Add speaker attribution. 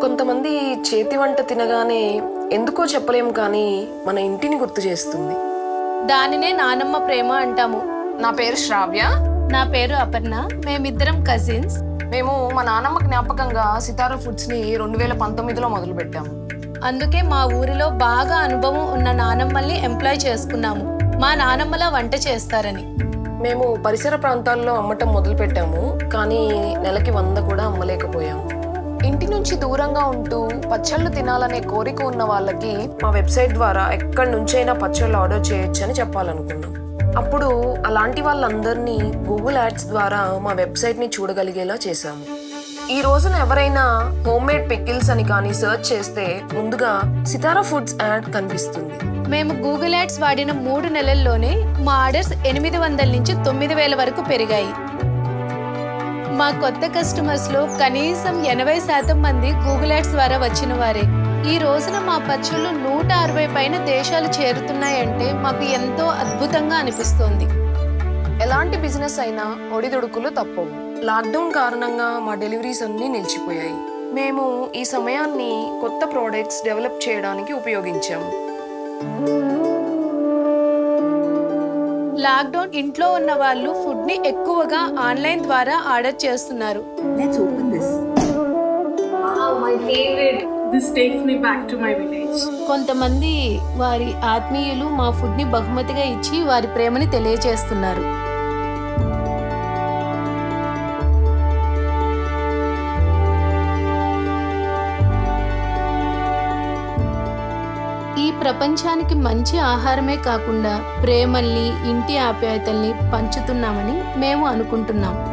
Speaker 1: కొంతమంది చేతి వంట తినగానే ఎందుకో చెప్పలేం కానీ మన ఇంటిని గుర్తు చేస్తుంది
Speaker 2: దానినే నానమ్మ ప్రేమ అంటాము
Speaker 1: నా పేరు శ్రావ్య
Speaker 2: నా పేరు అపర్ణ మేమిద్దరం కజిన్స్
Speaker 1: మేము మా నాన్నమ్మ జ్ఞాపకంగా సితారా ఫుడ్స్ ని రెండు వేల పంతొమ్మిదిలో మొదలు పెట్టాము
Speaker 2: అందుకే మా ఊరిలో బాగా అనుభవం ఉన్న నానమ్మల్ని ఎంప్లాయ్ చేసుకున్నాము మా నానమ్మలా వంట చేస్తారని
Speaker 1: మేము పరిసర ప్రాంతాల్లో అమ్మటం మొదలు పెట్టాము కానీ నెలకి వంద కూడా అమ్మలేకపోయాము ఇంటి నుంచి దూరంగా ఉంటూ పచ్చళ్ళు తినాలనే కోరిక ఉన్న వాళ్ళకి మా వెబ్సైట్ ద్వారా ఎక్కడి నుంచైనా పచ్చళ్ళు ఆర్డర్ చేయొచ్చని చెప్పాలనుకున్నాం అప్పుడు అలాంటి వాళ్ళందరినీ గూగుల్ యాడ్స్ ద్వారా మా వెబ్సైట్ని చూడగలిగేలా చేశాము ఈ రోజున ఎవరైనా హోమ్ మేడ్ పికిల్స్ అని కానీ సెర్చ్ చేస్తే ముందుగా సితారా ఫుడ్స్ యాడ్ కనిపిస్తుంది
Speaker 2: మేము గూగుల్ యాడ్స్ వాడిన మూడు నెలల్లోనే మా ఆర్డర్స్ ఎనిమిది వందల నుంచి తొమ్మిది వేల వరకు పెరిగాయి మా కొత్త కస్టమర్స్ లో కనీసం ఎనభై శాతం మంది గూగుల్ యాడ్స్ ద్వారా వచ్చిన వారే ఈ రోజున మా పచ్చళ్ళు నూట అరవై పైన దేశాలు చేరుతున్నాయంటే మాకు ఎంతో అద్భుతంగా అనిపిస్తోంది
Speaker 1: ఎలాంటి బిజినెస్ అయినా ఒడిదుడుకులు తప్పవు లాక్డౌన్ కారణంగా మా డెలివరీస్ అన్నీ నిలిచిపోయాయి మేము ఈ సమయాన్ని కొత్త ప్రోడక్ట్స్ డెవలప్ చేయడానికి ఉపయోగించాము
Speaker 2: లాక్డౌన్ ఇంట్లో ఉన్న వాళ్ళు ఫుడ్ ని ఎక్కువగా ఆన్లైన్ ద్వారా ఆర్డర్ చేస్తున్నారు
Speaker 3: Let's open this.
Speaker 4: This takes me back to my village.
Speaker 2: కొంతమంది వారి ఆత్మీయులు మా ఫుడ్ ని బహుమతిగా ఇచ్చి వారి ప్రేమని తెలియజేస్తున్నారు ఈ ప్రపంచానికి మంచి ఆహారమే కాకుండా ప్రేమల్ని ఇంటి ఆప్యాయతల్ని పంచుతున్నామని మేము అనుకుంటున్నాం